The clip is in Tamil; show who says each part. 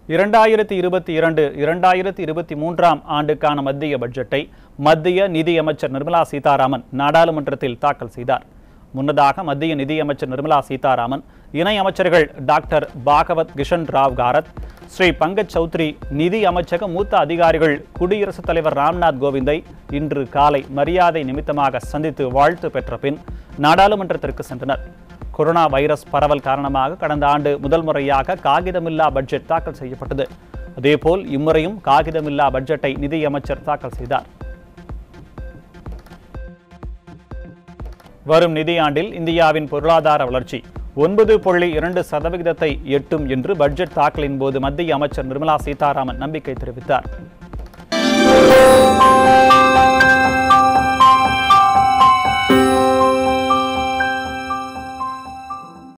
Speaker 1: இரண்டாயிரத்தி இருபத்தி இரண்டு இரண்டாயிரத்தி இருபத்தி மூன்றாம் ஆண்டுக்கான மத்திய பட்ஜெட்டை மத்திய நிதியமைச்சர் நிர்மலா சீதாராமன் நாடாளுமன்றத்தில் தாக்கல் செய்தார் முன்னதாக மத்திய நிதியமைச்சர் நிர்மலா சீதாராமன் இணை அமைச்சர்கள் டாக்டர் பாகவத் கிஷன் ராவ் காரத் ஸ்ரீ பங்கஜ் சௌத்ரி நிதி அமைச்சக மூத்த அதிகாரிகள் குடியரசுத் தலைவர் ராம்நாத் கோவிந்தை இன்று காலை மரியாதை நிமித்தமாக சந்தித்து வாழ்த்து பெற்ற பின் நாடாளுமன்றத்திற்கு சென்றனர் கொரோனா வைரஸ் பரவல் காரணமாக கடந்த ஆண்டு முதல் முறையாக காகிதமில்லா பட்ஜெட் தாக்கல் செய்யப்பட்டது அதேபோல் இம்முறையும் காகிதமில்லா பட்ஜெட்டை நிதியமைச்சர் தாக்கல் செய்தார் வரும் நிதியாண்டில் இந்தியாவின் பொருளாதார வளர்ச்சி ஒன்பது புள்ளி இரண்டு சதவிகிதத்தை எட்டும் என்று பட்ஜெட் தாக்கலின் போது மத்திய அமைச்சர் நிர்மலா சீதாராமன் நம்பிக்கை தெரிவித்தார்